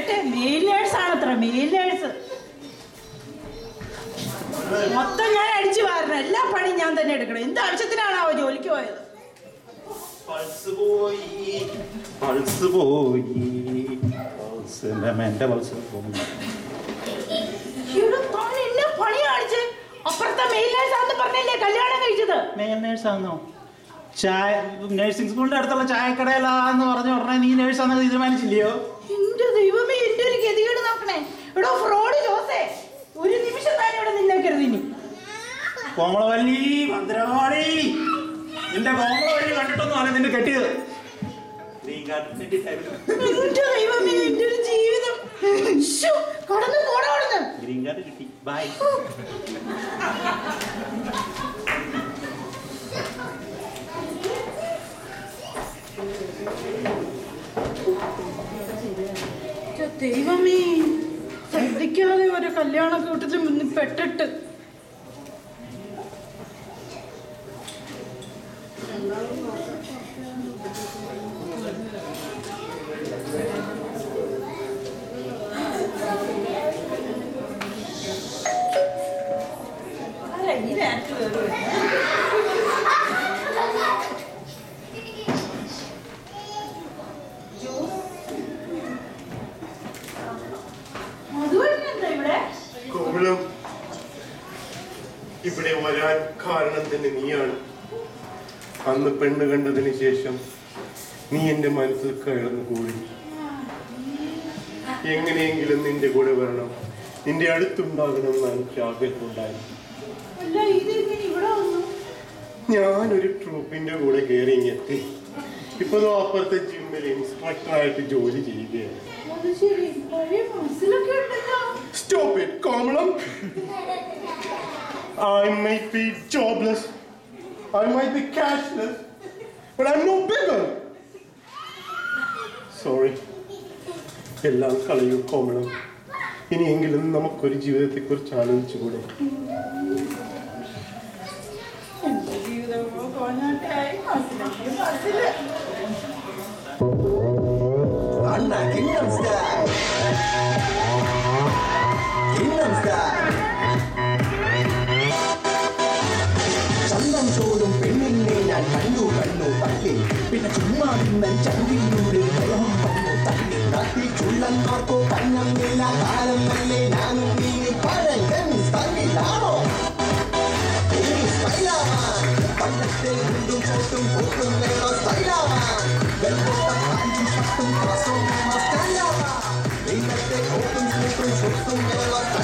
പറയട്ടെ male nurse ആണത്ര male nurse മൊത്തം ഞാൻ അടിച്ചു വാരണം എല്ലാ പണിയും ഞാൻ തന്നെ എടുക്കണം എന്ത് ആവശ്യത്തിനാണ് അവ ജോലിക്ക് പോയത് പൾസ് പോയി പൾസ് പോയി പൾസ് എൻ്റെ എൻ്റെ പൾസ് പോകുന്നു ഇവിടെ താൻ എന്നെ പണി കാണിച്ച് അപ്പുറത്തെ മെയിൽ നേഴ്സ് ആണെന്ന് പറഞ്ഞല്ലേ കല്യാണം കഴിച്ചത് മെയിൽ നേഴ്സാന്നോ ചായ നഴ്സിംഗ് സ്കൂളിന്റെ അടുത്തുള്ള ചായക്കടയിലാന്ന് പറഞ്ഞ ഉടനെ നീ നേഴ്സാന്ന് തീരുമാനിച്ചില്ലയോ എന്റെ ദൈവമേ എന്റെ ഒരു ഗതികേട് നോക്കണേ എടോ ഫ്രോഡ് ജോസേ ഒരു നിമിഷം താൻ ഇവിടെ നിന്നേക്കരുത് ഇനി കോമളവല്ലി ഭദ്രവാളി നിന്റെ കോമളവല്ലി കണ്ടിട്ടൊന്നും അല്ല നിന്റെ കെട്ടിയത് ഗ്രീൻ കാർഡ് എന്റെ ദൈവമേ എന്റെ ഒരു ജീവിതം ശ്ശോ, കടന്നു പോടാ അവിടുന്ന് ഗ്രീൻ കാർഡ് കിട്ടി ബൈ എന്റെ ദൈവമേ ശ്രദ്ധിക്കാതെ ഒരു കല്യാണ കൂട്ടത്തിൽ മുന്നിൽ പെട്ടിട്ട് ആരാ ഈ നേരത്ത് കയറി വരുന്നത്? മധുവണ്ണൻ എന്താ ഇവിടെ കോമളം ഇവിടെ വരാൻ കാരണം തന്നെ നീയാണ് അന്ന് പെണ്ണ് കണ്ടതിന് ശേഷം നീ എന്റെ മനസ്സിൽ കയർന്നു കൂടി എങ്ങനെയെങ്കിലും നിന്റെ കൂടെ വരണം നിന്റെ അടുത്തുണ്ടാകണം എന്ന് എനിക്ക് ആഗ്രഹമുണ്ടായി അല്ല ഇത് ഇങ്ങനെ ഇവിടെ വന്നു ഞാനൊരു ട്രൂപ്പിന്റെ കൂടെ കയറി ഇങ്ങെത്തി ഇപ്പൊ ദോ അപ്പുറത്തെ ജിമ്മിൽ ഇൻസ്ട്രക്ടറായിട്ട് ജോലി ചെയ്യുകയാണ് അത് ശരി പഴയ മനസ്സിലൊക്കെ ഉണ്ടല്ലോ Stop it, Kamala. I might be jobless. I might be cashless. But I'm no bigger. Sorry. എല്ലാം കളയൂ കോമളം ഇനിയെങ്കിലും നമുക്കൊരു ജീവിതത്തെ കുറിച്ച് ആലോചിച്ചുകൂടെ എന്റെ ജീവിതമോ കോഞ്ഞാട്ടായി മനസ്സിലാക്കി മനസ്സില് Anna Kingdom Style. Kingdom Style. ചന്തം ചോടും പെണ്ണിനെ ഞാൻ കണ്ടു കണ്ടു തള്ളി പിന്നെ ചുമ്മാ നിന്നൻ ചന്തിലൂടെ പ്രേമം വന്നു തള്ളി നാട്ടിൽ ചുള്ളന്മാർക്കോ കണ്ണമില്ല കാലം നല്ലേ ഞാനും നീ പഴങ്കൻ സ്റ്റൈലാണോ ഇനി സ്റ്റൈലാവാൻ പണ്ടത്തെ മുണ്ടും കോട്ടും കോട്ടും വേണോ സ്റ്റൈലാവാൻ വെള്ളോട്ടം പാൻറ്റും ഷർട്ടും ക്ലാസ്സും വേണോ സ്റ്റൈലാവാൻ ഇന്നത്തെ കോട്ടും സൂട്ടും ഷോട്ടും വേണോ